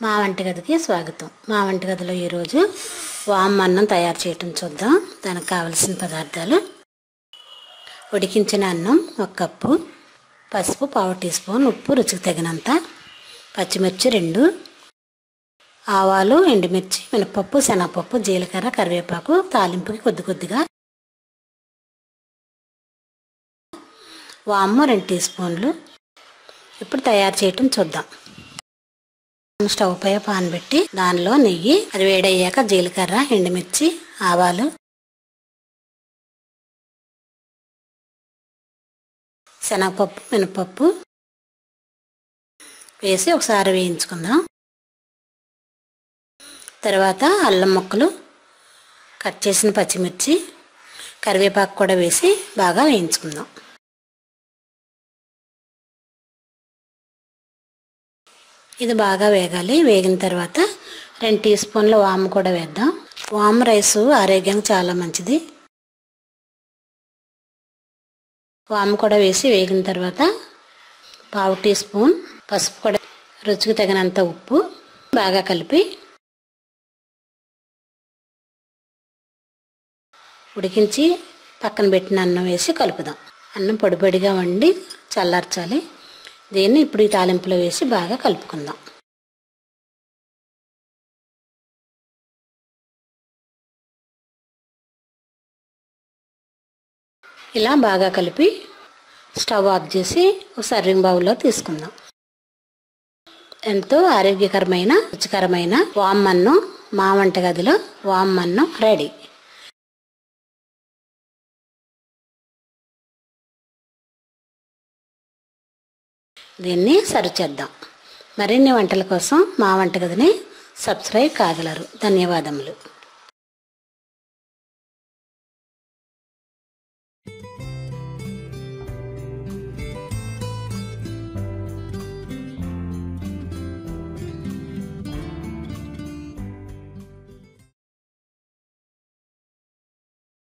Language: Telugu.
మా వంటగదికి స్వాగతం మా వంటగదిలో ఈరోజు వామ్ అన్నం తయారు చేయటం చూద్దాం దానికి కావలసిన పదార్థాలు ఉడికించిన అన్నం ఒక కప్పు పసుపు పావు టీ స్పూన్ ఉప్పు రుచికి తగినంత పచ్చిమిర్చి రెండు ఆవాలు ఎండుమిర్చి మినపప్పు శనగపప్పు జీలకర్ర కరివేపాకు తాలింపుకి కొద్ది కొద్దిగా వాము రెండు టీ స్పూన్లు ఇప్పుడు తయారు చేయటం చూద్దాం స్టవ్ పై పాన్ పెట్టి దానిలో నెయ్యి అది వేడయ్యాక జీలకర్ర ఎండుమిర్చి ఆవాలు శనగపప్పు మినపప్పు వేసి ఒకసారి వేయించుకుందాం తర్వాత అల్లం ముక్కలు కట్ చేసిన పచ్చిమిర్చి కరివేపాకు కూడా వేసి బాగా వేయించుకుందాం ఇది బాగా వేగాలి వేగిన తర్వాత రెండు టీ స్పూన్ల వాము కూడా వేద్దాం వాము రైస్ ఆరోగ్యానికి చాలా మంచిది వాము కూడా వేసి వేగిన తర్వాత పావు టీ స్పూన్ పసుపు కూడా రుచికి తగినంత ఉప్పు బాగా కలిపి ఉడికించి పక్కన పెట్టిన అన్నం వేసి కలుపుదాం అన్నం పొడి పొడిగా వండి చల్లార్చాలి దీన్ని ఇప్పుడు ఈ తాలింపులో వేసి బాగా కలుపుకుందాం ఇలా బాగా కలిపి స్టవ్ ఆఫ్ చేసి ఒక సర్వింగ్ బౌల్లో తీసుకుందాం ఎంతో ఆరోగ్యకరమైన రుచికరమైన వామ్ అన్నం మా వంటగదిలో వామ్ అన్నం రెడీ దీన్ని సర్వ్ చేద్దాం మరిన్ని వంటల కోసం మా వంటగదిని సబ్స్క్రైబ్ కాగలరు ధన్యవాదములు